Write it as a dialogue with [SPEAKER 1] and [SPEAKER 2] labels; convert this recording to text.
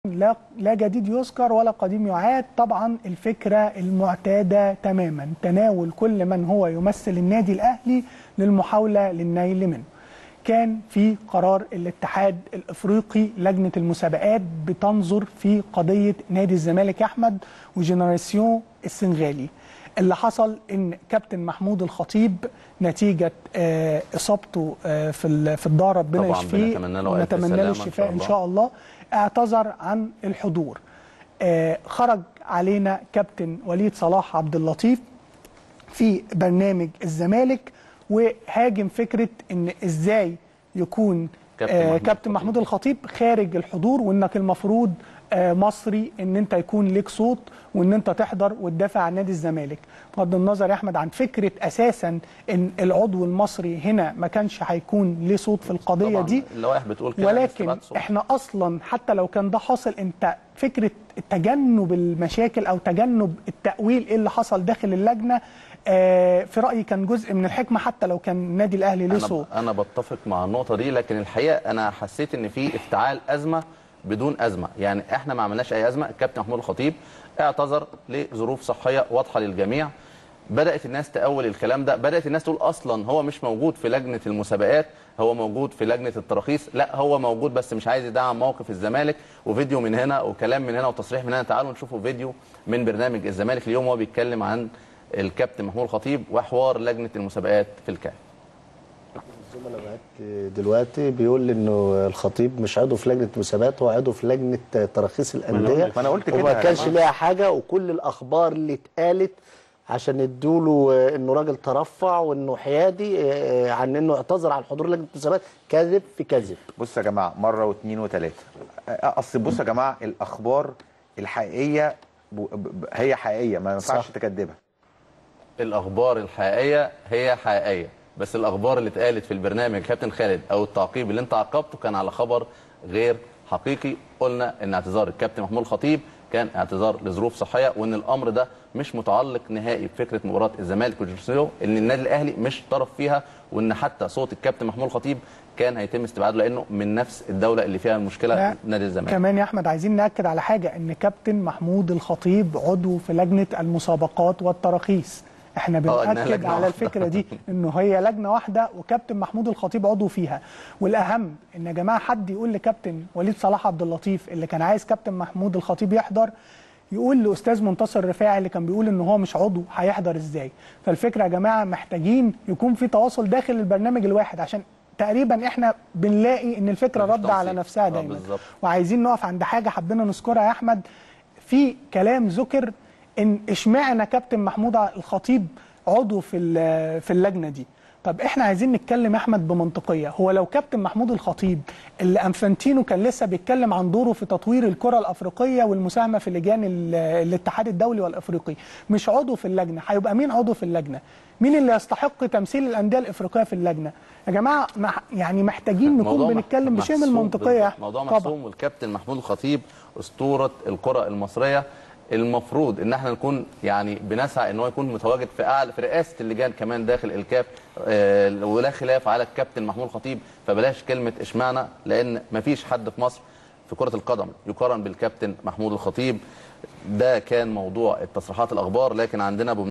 [SPEAKER 1] لا لا جديد يذكر ولا قديم يعاد طبعا الفكره المعتاده تماما تناول كل من هو يمثل النادي الاهلي للمحاوله للنيل منه كان في قرار الاتحاد الافريقي لجنه المسابقات بتنظر في قضيه نادي الزمالك يا احمد وجنراسيون السنغالي اللي حصل ان كابتن محمود الخطيب نتيجه آه، اصابته آه، في ال- في الدار ربنا
[SPEAKER 2] طبعاً
[SPEAKER 1] يشفيه
[SPEAKER 2] بنتمنى له ألف
[SPEAKER 1] ونتمنى له
[SPEAKER 2] سلامة إن
[SPEAKER 1] الشفاء
[SPEAKER 2] شاء
[SPEAKER 1] ان
[SPEAKER 2] الله.
[SPEAKER 1] شاء الله اعتذر عن الحضور آه، خرج علينا كابتن وليد صلاح عبد اللطيف في برنامج الزمالك وهاجم فكره ان ازاي يكون
[SPEAKER 2] كابتن
[SPEAKER 1] آه
[SPEAKER 2] محمود
[SPEAKER 1] كابتن محمود الخطيب خارج الحضور وانك المفروض آه مصري ان انت يكون ليك صوت وان انت تحضر وتدافع عن نادي الزمالك بغض النظر يا احمد عن فكره اساسا ان العضو المصري هنا ما كانش هيكون ليه صوت في القضيه
[SPEAKER 2] طبعاً
[SPEAKER 1] دي
[SPEAKER 2] اللوائح بتقول كده
[SPEAKER 1] ولكن
[SPEAKER 2] استبعاد صوت.
[SPEAKER 1] احنا اصلا حتى لو كان ده حاصل انت فكره تجنب المشاكل او تجنب التاويل ايه اللي حصل داخل اللجنه آه في رايي كان جزء من الحكمه حتى لو كان النادي الاهلي ليه
[SPEAKER 2] انا
[SPEAKER 1] صوت
[SPEAKER 2] انا بتفق مع النقطه دي لكن الحقيقه انا حسيت ان في افتعال ازمه بدون ازمه يعني احنا ما عملناش اي ازمه الكابتن محمود الخطيب اعتذر لظروف صحيه واضحه للجميع بدات الناس تاول الكلام ده بدات الناس تقول اصلا هو مش موجود في لجنه المسابقات هو موجود في لجنه التراخيص لا هو موجود بس مش عايز يدعم موقف الزمالك وفيديو من هنا وكلام من هنا وتصريح من هنا تعالوا نشوفوا فيديو من برنامج الزمالك اليوم وهو بيتكلم عن الكابتن محمود الخطيب وحوار لجنه المسابقات في الكاف
[SPEAKER 3] الزملاء بعت دلوقتي بيقول انه الخطيب مش عضو في لجنه مسابقات هو عضو في لجنه تراخيص الانديه
[SPEAKER 4] ما أنا قلت كده
[SPEAKER 3] وما
[SPEAKER 4] يا
[SPEAKER 3] كانش
[SPEAKER 4] جماعة.
[SPEAKER 3] ليها حاجه وكل الاخبار اللي اتقالت عشان ادوله انه راجل ترفع وانه حيادي آه، عن انه اعتذر عن حضور لجنه المسابقات كذب في كذب
[SPEAKER 4] بص يا جماعه مره واثنين وثلاثه اصل بص يا جماعه الاخبار الحقيقيه ب- ب- هي حقيقيه ما ينفعش
[SPEAKER 3] صح.
[SPEAKER 4] تكذبها
[SPEAKER 2] الاخبار الحقيقيه هي حقيقيه بس الاخبار اللي اتقالت في البرنامج كابتن خالد او التعقيب اللي انت عقبته كان على خبر غير حقيقي قلنا ان اعتذار الكابتن محمود الخطيب كان اعتذار لظروف صحيه وان الامر ده مش متعلق نهائي بفكره مباراه الزمالك وجورسيو ان النادي الاهلي مش طرف فيها وان حتى صوت الكابتن محمود الخطيب كان هيتم استبعاده لانه من نفس الدوله اللي فيها المشكله
[SPEAKER 1] لا،
[SPEAKER 2] نادي الزمالك
[SPEAKER 1] كمان يا احمد عايزين ناكد على حاجه ان كابتن محمود الخطيب عضو في لجنه المسابقات والتراخيص احنا
[SPEAKER 2] إنها
[SPEAKER 1] بنأكد
[SPEAKER 2] لجنة
[SPEAKER 1] على
[SPEAKER 2] واحدة.
[SPEAKER 1] الفكره دي انه هي لجنه واحده وكابتن محمود الخطيب عضو فيها والاهم ان يا جماعه حد يقول لكابتن وليد صلاح عبد اللطيف اللي كان عايز كابتن محمود الخطيب يحضر يقول لاستاذ منتصر الرفاعي اللي كان بيقول ان هو مش عضو هيحضر ازاي فالفكره يا جماعه محتاجين يكون في تواصل داخل البرنامج الواحد عشان تقريبا احنا بنلاقي ان الفكره
[SPEAKER 2] مفيش
[SPEAKER 1] رد على
[SPEAKER 2] تنسيق.
[SPEAKER 1] نفسها
[SPEAKER 2] آه،
[SPEAKER 1] دايما
[SPEAKER 2] بالظبط.
[SPEAKER 1] وعايزين نقف عند حاجه حبينا نذكرها يا احمد في كلام ذكر ان اشمعنى كابتن محمود الخطيب عضو في ال- في اللجنه دي طب احنا عايزين نتكلم يا احمد بمنطقيه هو لو كابتن محمود الخطيب اللي انفانتينو كان لسه بيتكلم عن دوره في تطوير الكره الافريقيه والمساهمه في لجان ال- الاتحاد الدولي والافريقي مش عضو في اللجنه هيبقى مين عضو في اللجنه مين اللي يستحق تمثيل الانديه الافريقيه في اللجنه يا جماعه مح- يعني محتاجين نكون
[SPEAKER 2] موضوع
[SPEAKER 1] بنتكلم بشيء من
[SPEAKER 2] محسوم
[SPEAKER 1] المنطقيه يا
[SPEAKER 2] بالظبط.
[SPEAKER 1] أحمد.
[SPEAKER 2] موضوع
[SPEAKER 1] طبعاً.
[SPEAKER 2] محسوم والكابتن محمود الخطيب اسطوره الكره المصريه المفروض ان احنا نكون يعني بنسعى ان هو يكون متواجد في اعلى في رئاسه اللجان كمان داخل الكاف آه ولا خلاف على الكابتن محمود الخطيب فبلاش كلمه اشمعنى لان مفيش حد في مصر في كره القدم يقارن بالكابتن محمود الخطيب ده كان موضوع التصريحات الاخبار لكن عندنا